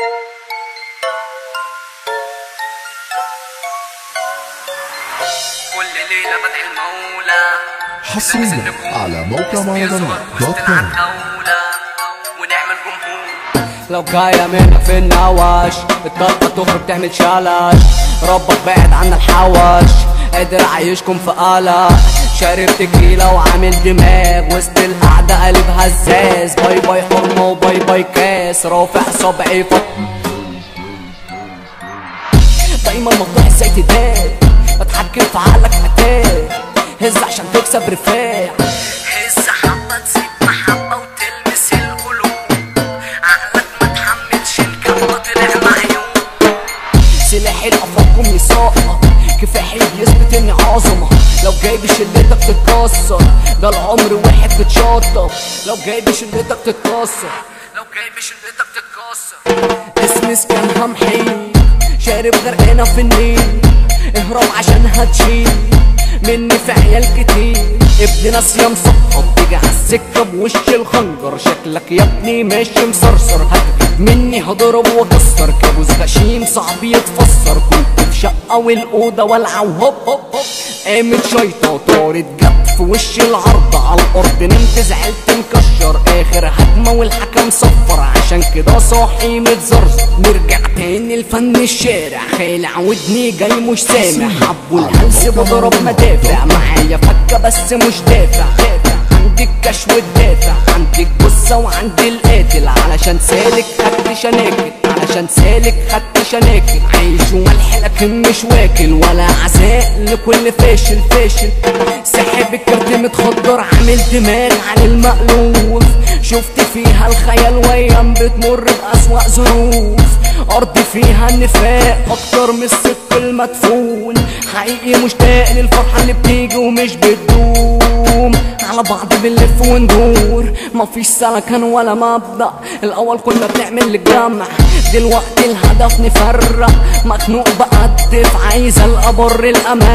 كل ليلة بدعي المولى حصريا على موقع مهرجانات دوت وسطنا كوم عالدولة ونعمل جمهور لو جاية منك في النواش الطلقة تخرج تعمل شلاش ربك بعد عن الحواش قادر عايشكم في قلق شارب تكيلة وعامل دماغ وسط القعدة قلب هزاز باي باي حرمة وباي باي كاس رافع صبعي فوق دايما مفتوح ازاي تدار بتحكم في عقلك اتاك هز عشان تكسب رفاع هز حبة تسيب محبة وتلمس القلوب عقلك ما تحملش الكم طلع معيوب سلاحي لأفكم يسقط كفاحي بيثبت اني عظمة لو جاي بشلتك تتكسر ده العمر واحد تتشطب لو جاي بشلتك تتكسر لو جاي بشلتك تتكسر اسمي سكان همحي شارب غرقانة في النيل اهرب عشان هتشيل مني في عيال كتير ابن ناس يا مصحب تيجي عالسكة بوش الخنجر شكلك يا ابني ماشي مسرسر هتجيب مني هضرب واكسر كابوس غشيم صعب يتفسر كنت في شقة والأوضة والعة وهوب هوب هوب قامت شيطة طارت جت في وش العرض على الأرض نمت زعلت مكشر آخر هجمة والحكم صفر عشان كده صاحي متزرزر نرجع تاني لفن الشارع خالع ودني جاي مش سامع حبوا الهلس بضرب مدافع معايا فكة بس مش دافع دافع عندي الكاش والدافع عندي الجثة وعندي القاتل علشان سالك خدت شناكل علشان سالك خدت شناكل عيش وملح لكن مش واكل ولا عزاء لكل فاشل فاشل ساحب الكارت متخدر عامل دماغ عن المألوف شفت فيها الخيال وايام بتمر بأسوأ ظروف أرض فيها النفاق أكتر من الصدق المدفون حقيقي مشتاق للفرحة اللي بتيجي ومش بتدوم على بعض بنلف وندور مفيش سلكان ولا مبدأ الأول كنا بنعمل الجمع دلوقتي الهدف نفرق مخنوق بقدف عايز الأبر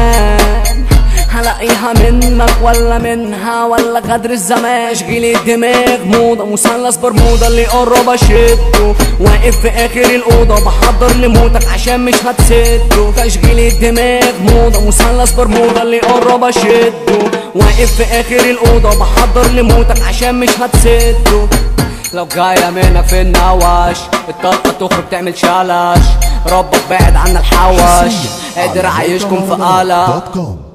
الأمان هلاقيها منك ولا منها ولا غدر الزمان اشغل الدماغ موضة مثلث برمودا اللي قرب اشده واقف في اخر الاوضة بحضر لموتك عشان مش هتسده تشغيل الدماغ موضة مثلث برمودا اللي قرب اشده واقف في اخر الاوضة بحضر لموتك عشان مش هتسده لو جاية منك في النواش الطلقة تخرج تعمل شلاش ربك بعد عن الحواش قادر عايشكم في قلق دوت كوم